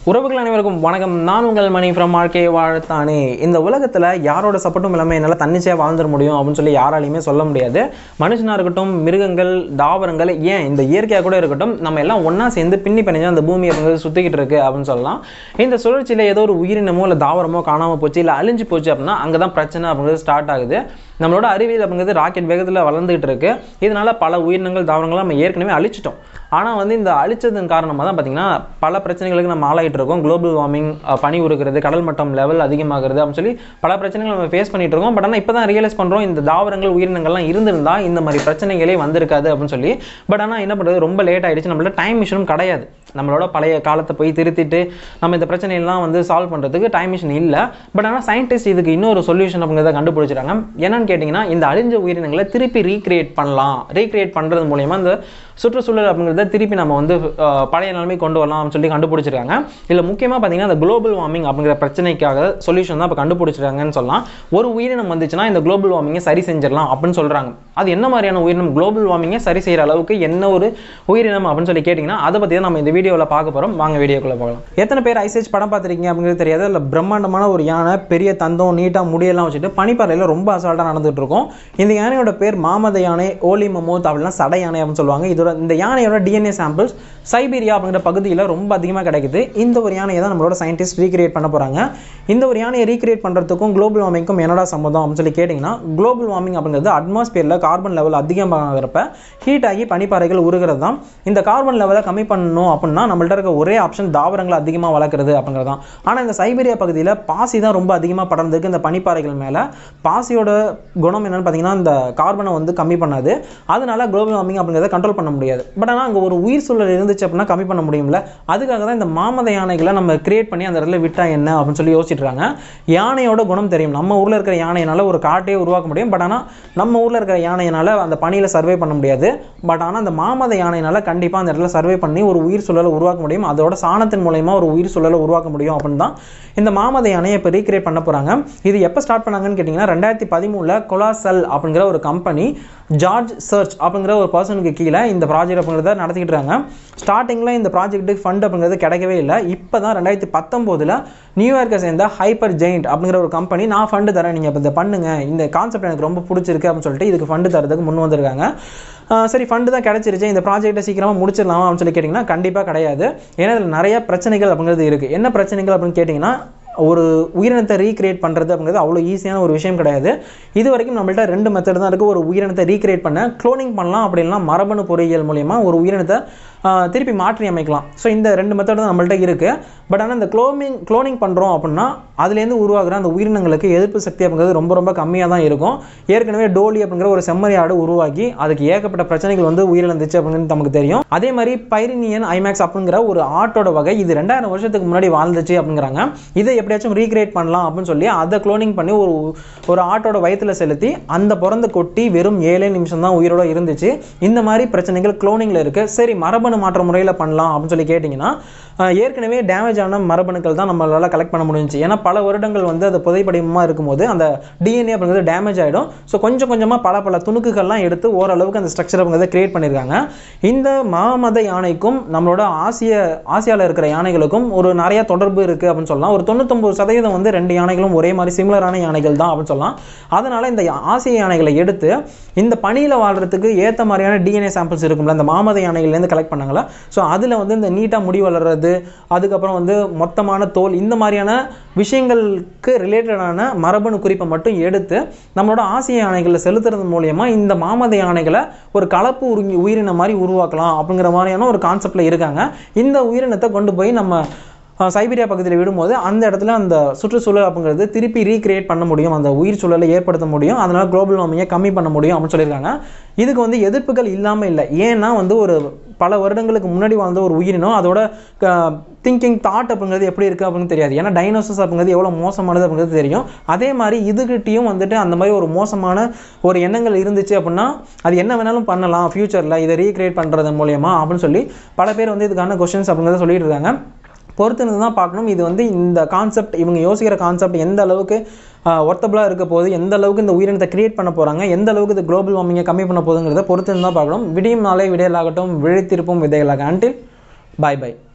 உறவுகள் அனைவருக்கும் வணக்கம் நான் உங்கள் மணி ஃப்ரம் ஆர்கே வாழ்த்தானே இந்த உலகத்தில் யாரோட சப்போர்ட்டும் இல்லாமல் என்னால் தன்னிச்சையாக வாழ்ந்துட முடியும் அப்படின்னு சொல்லி யாராலையுமே சொல்ல முடியாது மனுஷனாக இருக்கட்டும் மிருகங்கள் தாவரங்கள் ஏன் இந்த இயற்கையாக கூட இருக்கட்டும் நம்ம எல்லாம் ஒன்றா சேர்ந்து பின்னி பிணைஞ்சு அந்த பூமி அப்படிங்கிறது சுற்றிக்கிட்டு இருக்கு அப்படின்னு சொல்லலாம் இந்த சுழற்சியில் ஏதோ ஒரு உயிரினமோ இல்லை தாவரமோ காணாமல் போச்சு இல்லை அழிஞ்சு போச்சு அப்படின்னா அங்கே தான் பிரச்சனை அப்படிங்கிறது ஸ்டார்ட் ஆகுது நம்மளோட அறிவியல் அப்படிங்கிறது ராக்கெட் வேகத்தில் வளர்ந்துகிட்டு இருக்கு இதனால பல உயிரினங்கள் தாவரங்களை நம்ம ஏற்கனவே அழிச்சிட்டோம் ஆனால் வந்து இந்த அழிச்சதன் காரணமாக தான் பார்த்தீங்கன்னா பல பிரச்சனைகளுக்கு நம்ம ஆளாயிட்டு இருக்கோம் குளோபல் வார்மிங் பனி உருகிறது கடல் மட்டம் லெவல் அதிகமாகிறது அப்படின்னு சொல்லி பல பிரச்சனைகள் நம்ம ஃபேஸ் பண்ணிட்டு இருக்கோம் பட் ஆனால் இப்போ தான் ரியலைஸ் பண்ணுறோம் இந்த தாவரங்கள் உயிரினங்கள்லாம் இருந்திருந்தா இந்த மாதிரி பிரச்சனைகளே வந்திருக்காது அப்படின்னு சொல்லி பட் ஆனால் என்ன பண்ணுறது ரொம்ப லேட் ஆயிடுச்சு நம்மளோட டைம் மிஷினும் கிடையாது நம்மளோட பழைய காலத்தை போய் திருத்திட்டு நம்ம இந்த பிரச்சனையெல்லாம் வந்து சால்வ் பண்ணுறதுக்கு டைம் மிஷின் இல்லை பட் ஆனால் சயின்டிஸ்ட் இதுக்கு இன்னொரு சொல்யூஷன் அப்படிங்கிறத கண்டுபிடிச்சிட்டாங்க என்னன்னு கேட்டிங்கன்னா இந்த அழிஞ்ச உயிரினங்களை திருப்பி ரீக்ரியேட் பண்ணலாம் ரீக்ரியேட் பண்ணுறது மூலயமா இந்த சுற்றுச்சூழல் அப்படிங்கிறத திருப்பி நம்ம வந்து அஹ், பழைய நிலைமை கொண்டு வரலாம் அப்படின்னு சொல்லி கண்டுபிடிச்சிருக்காங்க இதில் முக்கியமாக பார்த்தீங்கன்னா இந்த குளோபல் வார்மிங் அப்படிங்கிற பிரச்சனைக்காக சொல்யூஷன் தான் இப்போ கண்டுபிடிச்சிருக்காங்கன்னு சொல்லலாம் ஒரு உயிரினம் வந்துச்சுன்னா இந்த குளோபல் வார்மிங்கை சரி செஞ்சிடலாம் அப்படின்னு சொல்கிறாங்க அது என்ன மாதிரியான உயிரினம் குளோபல் வார்மிங்கை சரி செய்கிற அளவுக்கு என்ன ஒரு உயிரினம் அப்படின்னு சொல்லி கேட்டிங்கன்னா அதை பற்றி தான் நம்ம இந்த வீடியோவில் பார்க்க போகிறோம் வாங்க வீடியோக்குள்ளே பார்க்கலாம் எத்தனை பேர் ஐசேஜ் படம் பார்த்துருக்கீங்க அப்படிங்கிறது தெரியாது இல்லை பிரம்மாண்டமான ஒரு யானை பெரிய தந்தம் நீட்டாக முடியெல்லாம் வச்சுட்டு பனிப்பாறையில் ரொம்ப அசால்ட்டாக நடந்துட்டு இருக்கும் இந்த யானையோட பேர் மாமத யானை ஓலி மமோத் அப்படிலாம் சடை யானை அப்படின்னு சொல்லுவாங்க இதோட இந்த யானையோட டிஎன்ஏ சாம்பிள்ஸ் சைபீரியா அப்படிங்கிற பகுதியில் ரொம்ப அதிகமாக கிடைக்குது இந்த ஒரு யானையை தான் நம்மளோட சயின்டிஸ்ட் ரீக்ரியேட் பண்ண போகிறாங்க இந்த ஒரு யானையை ரீக்ரியேட் பண்ணுறதுக்கும் குளோபல் வார்மிங்க்கும் என்னடா சம்மந்தம் அப்படின்னு சொல்லி கேட்டிங்கன்னா குளோபல் வார்மிங் அப்படிங்கிறது அட்மாஸ்பியரில் கார்பன் லெவல் அதிகமாகிறப்ப ஹீட் ஆகி பனிப்பாறைகள் உருகிறது தான் இந்த கார்பன் லெவலை கம்மி பண்ணணும் அப்படின்னா நம்மள்ட்ட இருக்க ஒரே ஆப்ஷன் தாவரங்களை அதிகமாக வளர்க்குறது அப்படிங்கிறது தான் ஆனால் இந்த சைபீரியா பகுதியில் பாசி தான் ரொம்ப அதிகமாக படர்ந்துருக்கு இந்த பனிப்பாறைகள் மேலே பாசியோட குணம் என்னன்னு பார்த்தீங்கன்னா இந்த கார்பனை வந்து கம்மி பண்ணாது அதனால குளோபல் வார்மிங் அப்படிங்கிறத கண்ட்ரோல் பண்ண முடியாது பட் ஆனால் அங்கே ஒரு உயிர் சூழல் இருந்துச்சு அப்படின்னா கம்மி பண்ண முடியும்ல அதுக்காக தான் இந்த மாமத யானைகளை நம்ம கிரியேட் பண்ணி அந்த இடத்துல விட்டா என்ன அப்படின்னு சொல்லி யோசிச்சுட்டு இருக்காங்க யானையோட குணம் தெரியும் நம்ம ஊரில் இருக்கிற யானையினால ஒரு காட்டையே உருவாக்க முடியும் பட் ஆனால் நம்ம ஊரில் இருக்கிற யானையினால அந்த பனியில் சர்வே பண்ண முடியாது பட் ஆனால் அந்த மாமத யானையினால கண்டிப்பாக அந்த இடத்துல சர்வே பண்ணி ஒரு உயிர் சூழலை உருவாக்க முடியும் அதோட சாணத்தின் மூலயமா ஒரு உயிர் சூழலை உருவாக்க முடியும் அப்படின்னு தான் இந்த மாமத யானையை இப்போ ரீக்ரியேட் பண்ண போகிறாங்க இது எப்போ ஸ்டார்ட் பண்ணாங்கன்னு கேட்டிங்கன்னா ரெண்டாயிரத்தி பதிமூணில் கொலாசல் அப்படிங்கிற ஒரு கம்பெனி ஜார்ஜ் சர்ச் அப்படிங்கிற ஒரு பர்சனுக்கு கீழே இந்த ப்ராஜெக்ட் அப்படிங்கிறத நடத்திக்கிட்டு இருக்காங்க ஸ்டார்டிங்கில் இந்த ப்ராஜெக்ட்டுக்கு ஃபண்ட் அப்படிங்கிறது கிடைக்கவே இல்லை இப்போ தான் ரெண்டாயிரத்தி பத்தொம்போதில் நியூயார்க்கை சேர்ந்த ஹைப்பர் ஜெயிண்ட் அப்படிங்கிற ஒரு கம்பெனி நான் ஃபண்டு தரேன் நீங்கள் இப்போ இதை பண்ணுங்க இந்த கான்செப்ட் எனக்கு ரொம்ப பிடிச்சிருக்கு அப்படின்னு சொல்லிட்டு இதுக்கு ஃபண்டு தரதுக்கு முன் வந்திருக்காங்க ஆஹ் சரி ஃபண்டு தான் கிடச்சிருச்சு இந்த ப்ராஜெக்ட்டை சீக்கிரமாக முடிச்சிடலாமா அப்படின்னு சொல்லி கேட்டிங்கன்னா கண்டிப்பாக கிடையாது ஏன்னா இதில் நிறைய பிரச்சனைகள் அப்படிங்கிறது இருக்குது என்ன பிரச்சனைகள் அப்படின்னு கேட்டிங்கன்னா ஒரு உயிரினத்தை ரீக்ரியேட் பண்ணுறது அப்படிங்கிறது அவ்வளோ ஈஸியான ஒரு விஷயம் கிடையாது இது வரைக்கும் நம்மள்ட்ட ரெண்டு மெத்தட் தான் இருக்குது ஒரு உயிரினத்தை ரீக்ரியேட் பண்ண க்ளோனிங் பண்ணலாம் அப்படின்னா மரபணு பொறியியல் மூலயமா ஒரு உயிரினத்தை ஆஹ், திருப்பி மாற்றி அமைக்கலாம் ஸோ இந்த ரெண்டு மெத்தட் தான் நம்மள்ட்ட இருக்குது பட் ஆனால் இந்த க்ளோனிங் க்ளோனிங் பண்ணுறோம் அப்படின்னா அதுலேருந்து உருவாகிற அந்த உயிரினங்களுக்கு எதிர்ப்பு சக்தி அப்படிங்கிறது ரொம்ப ரொம்ப கம்மியாக தான் இருக்கும் ஏற்கனவே டோலி அப்படிங்கிற ஒரு செம்மறி ஆடு உருவாக்கி அதுக்கு ஏகப்பட்ட பிரச்சனைகள் வந்து உயிரிழந்துச்சு அப்படிங்கிறது நமக்கு தெரியும் அதே மாதிரி பைரினியன் ஐமேக்ஸ் அப்படிங்கிற ஒரு ஆட்டோட வகை இது ரெண்டாயிரம் வருஷத்துக்கு முன்னாடி வாழ்ந்துச்சு அப்படிங்கிறாங்க இதை எப்படியாச்சும் ரீக்ரியேட் பண்ணலாம் அப்படின்னு சொல்லி அதை க்ளோனிங் பண்ணி ஒரு ஒரு ஆட்டோட வயித்துல செலுத்தி அந்த பிறந்த கொட்டி வெறும் ஏழே நிமிஷம் தான் உயிரோட இருந்துச்சு இந்த மாதிரி பிரச்சனைகள் க்ளோனிங்கில் இருக்கு சரி மரபணு மாற்ற முறையில் பண்ணலாம் அப்படின்னு சொல்லி கேட்டிங்கன்னா ஆஹ், ஏற்கனவே டேமேஜ் ஆன மரபணுக்கள் தான் நம்மளால கலெக்ட் பண்ண முடிஞ்சுச்சு ஏன்னா பல வருடங்கள் வந்து அது புதைப்படிமமாக இருக்கும்போது அந்த டிஎன்ஏ அப்படிங்கிறது டேமேஜ் ஆகிடும் ஸோ கொஞ்சம் கொஞ்சமாக பல பல துணுக்குகள்லாம் எடுத்து ஓரளவுக்கு அந்த ஸ்ட்ரக்சர் அப்படிங்கிறத கிரியேட் பண்ணியிருக்காங்க இந்த மாமத யானைக்கும் நம்மளோட ஆசிய ஆசியாவில் இருக்கிற யானைகளுக்கும் ஒரு நிறைய தொடர்பு இருக்குது அப்படின்னு சொல்லலாம் ஒரு தொண்ணூத்தொம்பது சதவீதம் வந்து ரெண்டு யானைகளும் ஒரே மாதிரி சிமிலரான யானைகள் தான் அப்படின்னு சொல்லலாம் அதனால் இந்த ஆசிய யானைகளை எடுத்து இந்த பனியில் வாழ்கிறதுக்கு ஏற்ற மாதிரியான டிஎன்ஏ சாம்பிள்ஸ் இருக்கும்ல இந்த மாமத யானைகள்லேருந்து கலெக்ட் பண்ணாங்களா ஸோ அதில் வந்து இந்த நீட்டாக முடி வளர்றது அதுக்கப்புறம் வந்து மொத்தமான தோல் இந்த மாதிரியான விஷயங்களுக்கு ரிலேட்டடான மரபணு குறிப்பை மட்டும் எடுத்து நம்மளோட ஆசிய யானைகளில் செலுத்துறது மூலயமா இந்த மாமத யானைகளை ஒரு கலப்பு உருங்கி உயிரினம் மாதிரி உருவாக்கலாம் அப்படிங்கிற மாதிரியான ஒரு கான்செப்டில் இருக்காங்க இந்த உயிரினத்தை கொண்டு போய் நம்ம அஹ், சைபீரியா பகுதியில் விடும்போது அந்த இடத்துல அந்த சுற்றுச்சூழல் அப்படிங்கிறது திருப்பி ரீக்ரியேட் பண்ண முடியும் அந்த உயிர் சூழலை ஏற்படுத்த முடியும் அதனால் குளோபல் வார்மிங்கை கம்மி பண்ண முடியும் அப்படின்னு சொல்லியிருக்காங்க இதுக்கு வந்து எதிர்ப்புகள் இல்லாமல் இல்லை ஏன்னா வந்து ஒரு பல வருடங்களுக்கு முன்னாடி வாழ்ந்த ஒரு உயிரினம் அதோட திங்கிங் தாட் அப்படிங்கிறது எப்படி இருக்குது அப்படின்னு தெரியாது ஏன்னா டைனோசர்ஸ் அப்படிங்கிறது எவ்வளோ மோசமானது அப்படிங்கிறது தெரியும் அதே மாதிரி இதுகிட்டையும் வந்துட்டு அந்த மாதிரி ஒரு மோசமான ஒரு எண்ணங்கள் இருந்துச்சு அப்படின்னா அது என்ன வேணாலும் பண்ணலாம் ஃப்யூச்சரில் இதை ரீக்ரியேட் பண்ணுறது மூலயமா அப்படின்னு சொல்லி பல பேர் வந்து இதுக்கான கொஷின்ஸ் அப்படிங்கிறத சொல்லிட்டு இருக்காங்க பொறுத்து தான் பார்க்கணும் இது வந்து இந்த கான்செப்ட் இவங்க யோசிக்கிற கான்செப்ட் எந்த அளவுக்கு ஒர்த்தபுளாக இருக்க போகுது எந்த அளவுக்கு இந்த உயிரினத்தை கிரியேட் பண்ண போகிறாங்க எந்த அளவுக்கு இது குளோபல் வார்மிங்கை கம்மி பண்ண போகுதுங்கிறத பொறுத்து தான் பார்க்கணும் விடியும் நாளே விடையலாகட்டும் விழித்திருப்பும் விதைகளாக அன்டில் பாய் பை